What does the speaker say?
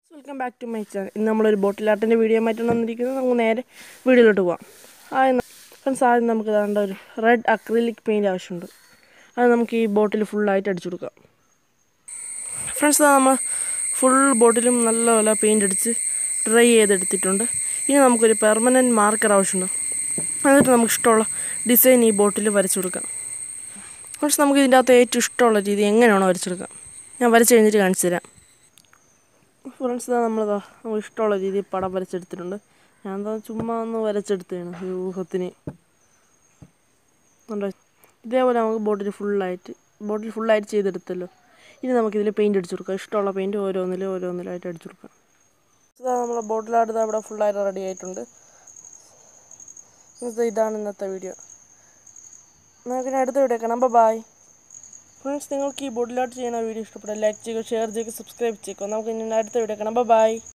welcome back to my channel ഇന്ന് നമ്മളൊരു ബോട്ടിലാട്ടിൻ്റെ video മാറ്റാൻ വന്നിരിക്കുന്നത് നമുക്ക് നേരെ വീഡിയോയിലോട്ട് പോവാം ആദ്യം ഫ്രണ്ട്സ് ആദ്യം നമുക്ക് വേണ്ട ഒരു റെഡ് അക്രിലിക് പെയിൻറ്റ് ആവശ്യമുണ്ട് അത് നമുക്ക് ഈ ബോട്ടിൽ ഫുള്ളായിട്ട് അടിച്ചു കൊടുക്കാം ഫ്രണ്ട്സ് നമ്മൾ ഫുൾ ബോട്ടിലും നല്ലപോലെ പെയിൻ്റ് അടിച്ച് ഡ്രൈ ചെയ്തെടുത്തിട്ടുണ്ട് ഇനി നമുക്കൊരു പെർമനൻറ്റ് മാർക്കർ ആവശ്യമുണ്ട് എന്നിട്ട് നമുക്ക് ഇഷ്ടമുള്ള ഡിസൈൻ ഈ ബോട്ടിൽ വരച്ചു കൊടുക്കാം ഫ്രണ്ട്സ് നമുക്ക് ഇതിൻ്റെ അകത്ത് ഏറ്റവും ഇഷ്ടമുള്ള രീതി എങ്ങനെയാണോ വരച്ചെടുക്കാം ഞാൻ വരച്ച് കഴിഞ്ഞിട്ട് കാണിച്ചു തരാം ഫ്രണ്ട്സ് ഇതാ നമ്മളിതാ നമുക്ക് ഇഷ്ടമുള്ള രീതിയിൽ പടം വരച്ചെടുത്തിട്ടുണ്ട് ഞാൻ എന്താ ചുമ്മാ ഒന്ന് വരച്ചെടുത്തതാണ് ഈ ഊഹത്തിന് ഉണ്ടോ ഇതേപോലെ നമുക്ക് ബോട്ടിൽ ഫുള്ളായിട്ട് ബോട്ടിൽ ഫുള്ളായിട്ട് ചെയ്തെടുത്തല്ലോ ഇനി നമുക്കിതിൽ പെയിൻറ്റ് അടിച്ചു കൊടുക്കാം ഇഷ്ടമുള്ള പെയിൻറ്റ് ഓരോന്നിലും ഓരോന്നിലായിട്ട് അടിച്ചു കൊടുക്കാം ഇതാ നമ്മളെ ബോട്ടിലായിട്ട് ഇവിടെ ഫുള്ളായിട്ട് റെഡി ആയിട്ടുണ്ട് ഇത് ഇതാണ് ഇന്നത്തെ വീഡിയോ നമുക്ക് ഇനി അടുത്ത വീഡിയോ കാണാം ബൈ ഫ്രണ്ട്സ് നിങ്ങൾക്ക് ഈ ബോട്ടിലായിട്ട് ചെയ്യുന്ന വീഡിയോ ഇഷ്ടപ്പെട്ടാൽ ലൈക്ക് ചെയ്യുക ഷെയർ ചെയ്യുക സബ്സ്ക്രൈബ് ചെയ്യുക നമുക്ക് ഇനി അടുത്ത വീഡിയോ കാണാം ബൈ